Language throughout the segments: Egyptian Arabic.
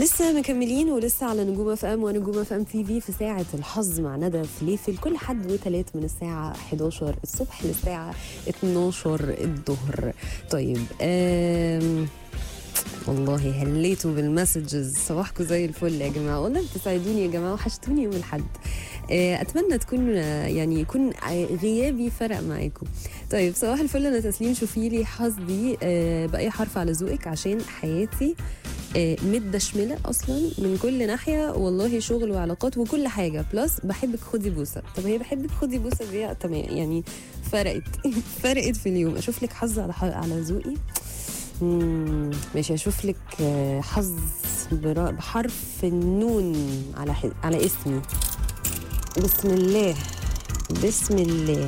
لسه مكملين ولسه على نجوم اف ام ونجوم اف ام تي في في ساعة الحظ مع ندى فليفل كل حد وثلاث من الساعة 11 الصبح للساعة 12 الظهر طيب آم والله هليتوا بالمسجز صباحكم زي الفل يا جماعة والله بتسعدوني يا جماعة وحشتوني يوم الحد آه، اتمنى تكون آه، يعني يكون غيابي فرق معاكم طيب صباح الفل انا تسليم شوفي لي حظي آه، باي حرف على ذوقك عشان حياتي آه، متدشمله اصلا من كل ناحيه والله شغل وعلاقات وكل حاجه بلس بحبك خدي بوسه طب هي بحبك خدي بوسه دي تمام يعني فرقت فرقت في اليوم اشوف لك حظ على ح- على ذوقي مم، ماشي اشوف لك آه، حظ برا- بحرف النون على ح- على اسمي بسم الله بسم الله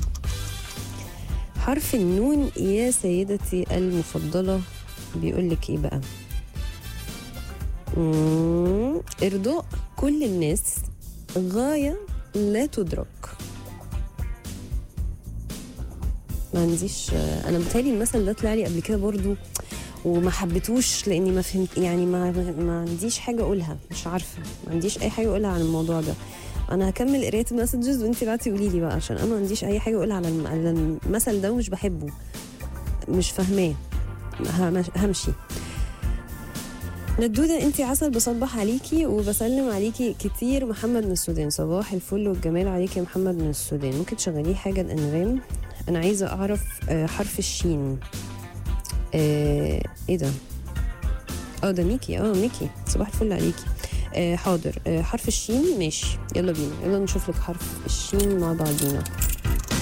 حرف النون يا سيدتي المفضلة بيقول لك ايه بقى مم، ارضاء كل الناس غاية لا تدرك ما عنديش انا بتهيألي المثل ده طلع لي قبل كده برضو وما حبيتوش لاني ما فهمت يعني ما ما عنديش حاجه اقولها مش عارفه ما عنديش اي حاجه اقولها عن الموضوع ده انا هكمل قرايه المسجز وانت بعتي قولي لي بقى عشان انا ما عنديش اي حاجه اقولها على الم- على المثل ده ومش بحبه مش فاهماه همش- همشي ندودة انت عسل بصبح عليكي وبسلم عليكي كتير محمد من السودان صباح الفل والجمال عليكي يا محمد من السودان ممكن تشغليه حاجة الانغام انا عايزة اعرف آه، حرف الشين آه، ايه ده اه ده ميكي اه ميكي صباح الفل عليكي آه حاضر آه حرف الشين ماشي يلا بينا يلا نشوف لك حرف الشين مع بعضينا